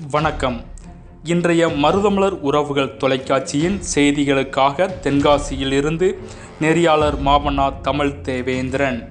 வணக்கம் இன்றைய மருதமலர் உறவுகள் தொலைக்காட்சியின் செய்திகளுக்காக தென்காசியிலிருந்து நெறியாளர் மாமன்னா தமிழ் தேவேந்திரன்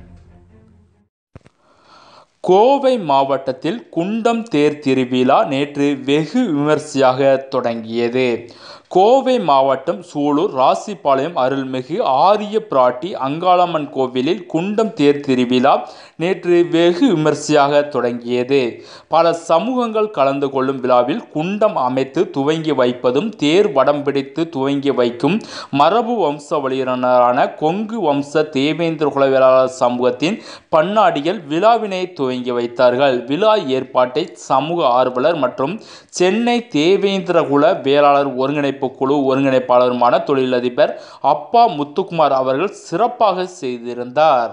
கோவை மாவட்டத்தில் குண்டம் தேர் திருவிழா நேற்று வெகு விமர்சையாக தொடங்கியது கோவை மாவட்டம் சூலூர் ராசிபாளையம் அருள்மிகு ஆரிய பிராட்டி அங்காளம்மன் கோவிலில் குண்டம் தேர் திருவிழா நேற்று வெகு விமர்சையாக தொடங்கியது பல சமூகங்கள் கலந்து கொள்ளும் விழாவில் குண்டம் அமைத்து துவங்கி வைப்பதும் தேர் வடம் பிடித்து துவங்கி வைக்கும் மரபு வம்சவழியினரான கொங்கு வம்ச தேவேந்திர குலவேளாளர் சமூகத்தின் பன்னாடிகள் விழாவினை துவங்கி வைத்தார்கள் விழா ஏற்பாட்டை சமூக ஆர்வலர் மற்றும் சென்னை தேவேந்திர குல வேளாளர் ஒருங்கிணைப்பு குழு ஒருங்கிணைப்பாளருமான தொழிலதிபர் அப்பா முத்துக்குமார் அவர்கள் சிறப்பாக செய்திருந்தார்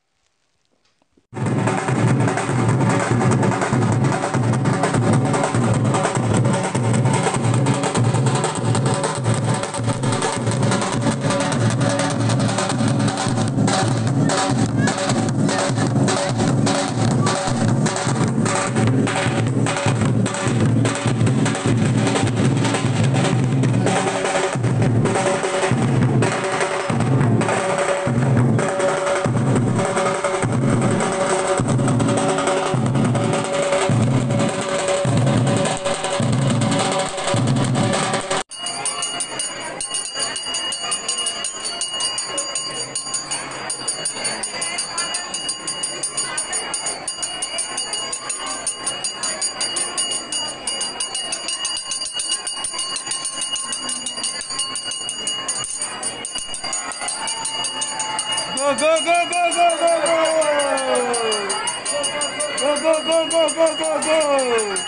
Go, go, go, go, go, go, go! Go, go, go, go, go, go, go!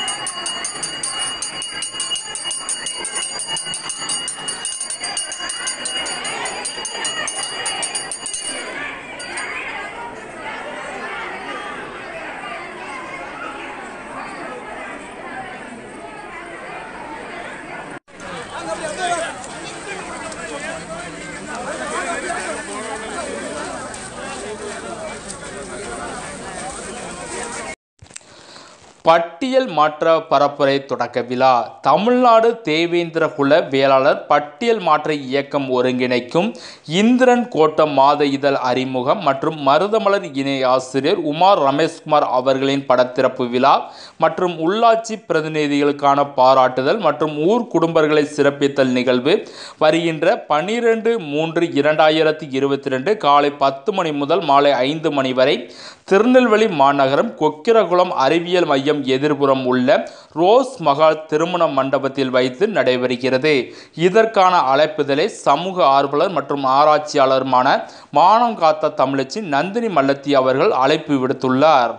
பட்டியல் மாற்ற பரப்புரை தொடக்க விழா தமிழ்நாடு தேவேந்திர குல வேளாளர் பட்டியல் மாற்ற இயக்கம் ஒருங்கிணைக்கும் இந்திரன் கோட்டம் மாத இதழ் அறிமுகம் மற்றும் மருதமலர் இணை ஆசிரியர் உமார் ரமேஷ்குமார் அவர்களின் படத்திறப்பு விழா மற்றும் உள்ளாட்சி பிரதிநிதிகளுக்கான பாராட்டுதல் மற்றும் ஊர் குடும்பங்களை சிறப்பித்தல் நிகழ்வு வருகின்ற பனிரெண்டு மூன்று இரண்டாயிரத்தி இருபத்தி ரெண்டு காலை பத்து மணி முதல் மாலை ஐந்து மணி வரை திருநெல்வேலி மாநகரம் கொக்கிரகுளம் அறிவியல் மையம் எதிர்புறம் உள்ள ரோஸ் மகால் திருமண மண்டபத்தில் வைத்து நடைபெறுகிறது இதற்கான அழைப்புதலை சமூக ஆர்வலர் மற்றும் ஆராய்ச்சியாளருமான மானம் காத்த தமிழச்சி நந்தினி மல்லத்தி அவர்கள் அழைப்பு விடுத்துள்ளார்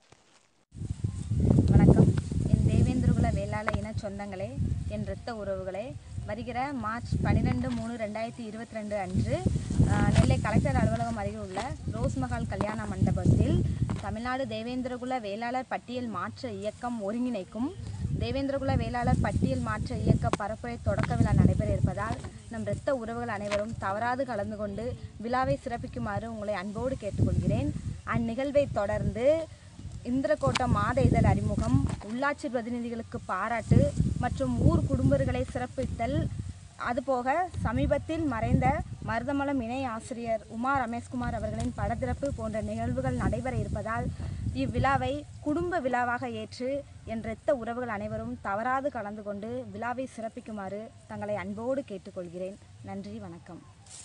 வணக்கம் என் தேவேந்திரகுல வேளாள இன சொந்தங்களே என் இரத்த உறவுகளே வருகிற மார்ச் பன்னிரெண்டு மூணு ரெண்டாயிரத்தி இருபத்தி ரெண்டு அன்று ஆஹ், நெல்லை கலெக்டர் அலுவலகம் அருகே உள்ள ரோஸ் மஹால் கல்யாண மண்டபத்தில் தமிழ்நாடு தேவேந்திரகுல வேளாளர் பட்டியல் மாற்ற இயக்கம் ஒருங்கிணைக்கும் தேவேந்திரகுல வேளாளர் பட்டியல் மாற்ற இயக்க பரப்புரை தொடக்க விழா நடைபெற இருப்பதால் நம் இரத்த உறவுகள் அனைவரும் தவறாது கலந்து கொண்டு விழாவை சிறப்பிக்குமாறு உங்களை அன்போடு கேட்டுக்கொள்கிறேன் அந்நிகழ்வை தொடர்ந்து இந்திரகோட்டம் மாத இதழ் அறிமுகம் உள்ளாட்சி பிரதிநிதிகளுக்கு பாராட்டு மற்றும் ஊர் குடும்பர்களை சிறப்பித்தல் அதுபோக சமீபத்தில் மறைந்த மருதமலம் இணை ஆசிரியர் உமா ரமேஷ்குமார் அவர்களின் படத்திறப்பு போன்ற நிகழ்வுகள் நடைபெற இருப்பதால் இவ்விழாவை குடும்ப விழாவாக ஏற்று என் இரத்த உறவுகள் அனைவரும் தவறாது கலந்து கொண்டு விழாவை சிறப்பிக்குமாறு தங்களை அன்போடு கேட்டுக்கொள்கிறேன் நன்றி வணக்கம்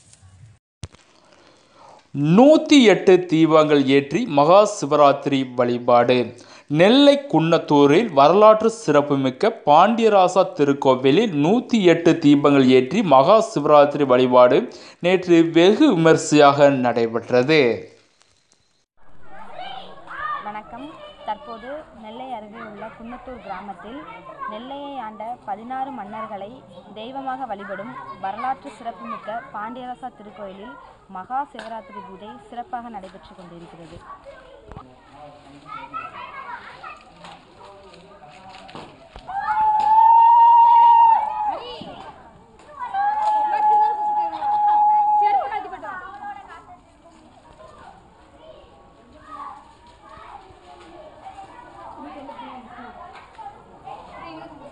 நூற்றி எட்டு தீபங்கள் ஏற்றி மகா சிவராத்திரி வழிபாடு நெல்லை குன்னத்தூரில் வரலாற்று சிறப்புமிக்க பாண்டியராசா திருக்கோவிலில் நூற்றி எட்டு தீபங்கள் ஏற்றி மகா சிவராத்திரி வழிபாடு நேற்று வெகு விமர்சையாக நடைபெற்றது வணக்கம் தற்போது நெல்லை அருகே உள்ள குன்னத்தூர் கிராமத்தில் நெல்லையை ஆண்ட பதினாறு மன்னர்களை தெய்வமாக வழிபடும் வரலாற்று சிறப்புமிக்க பாண்டியரசா திருக்கோயிலில் மகா சிவராத்திரி பூஜை சிறப்பாக நடைபெற்று கொண்டிருக்கிறது Thank you.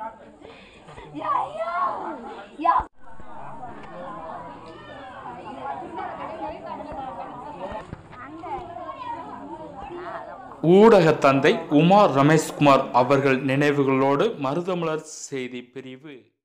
ஊடக தந்தை உமா ரமேஷ்குமார் அவர்கள் நினைவுகளோடு மருதமலர் செய்தி பிரிவு